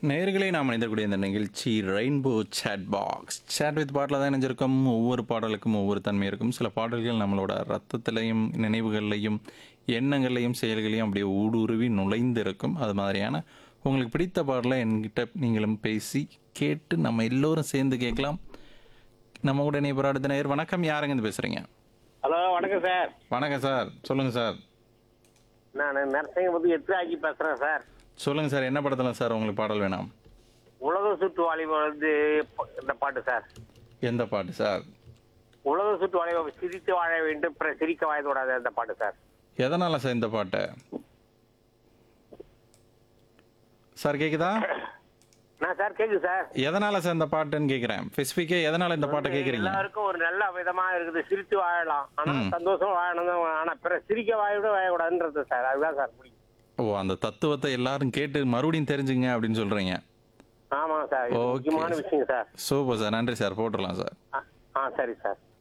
நேயர்களே நாம் இணைந்தக்கூடிய இந்த நிகழ்ச்சி rainbow chat box chat with பாட்டில் தான் இணைஞ்சிருக்கும் ஒவ்வொரு பாடலுக்கும் ஒவ்வொரு தன்மை இருக்கும் சில பாடல்கள் நம்மளோட ரத்தத்திலையும் நினைவுகள்லையும் எண்ணங்கள்லையும் செயல்களையும் அப்படியே ஊடுருவி நுழைந்து இருக்கும் அது மாதிரியான உங்களுக்கு பிடித்த பாடலை என்கிட்ட நீங்களும் பேசி கேட்டு நம்ம எல்லோரும் சேர்ந்து கேட்கலாம் நம்ம கூட இணைப்பு அடுத்த நேயர் வணக்கம் யாருங்க இருந்து பேசுகிறீங்க ஹலோ வணக்கம் சார் வணக்கம் சார் சொல்லுங்கள் சார் நான் நரசிங்கபுரத்து எத்ராஜி பேசுறேன் சார் சொல்லுங்கள் சார் என்ன படத்தில் சார் உங்களுக்கு பாடல் வேணாம் உலக சுற்று வாலிபர் வந்து ப- இந்த பாட்டு சார் எந்த பாட்டு சார் உலக சுற்று வாலிபர் சிரித்து வாழ வேண்டும் பிற சிரிக்க வாய்க்கூடாது அந்த பாட்டு சார் எதனால சார் இந்த பாட்டை சார் கேக்குதா நான் சார் கேக்குது சார் எதனால சார் இந்த பாட்டுன்னு கேக்குறேன் ஸ்பெசிஃபிக்கா எதனால இந்த பாட்டை கேக்குறீங்க எல்லாருக்கும் ஒரு நல்ல விதமா இருக்குது சிரித்து வாழலாம் ஆனா சந்தோஷம் வாழணும் ஆனா பிற சிரிக்க வாழ வாழக்கூடாதுன்றது சார் அதுதான் சார் பிடிக்கும் ஓ அந்த தத்துவத்தை எல்லாரும் கேட்டு மறுபடியும் தெரிஞ்சுங்க அப்படின்னு சொல்றீங்க ஆமாங்க சார் இது Okay. முக்கியமான விஷயம் சார் சூப்பர் சார் நன்றி சார் போட்டுடலாம் சார் ஆ- ஆ சரி சார்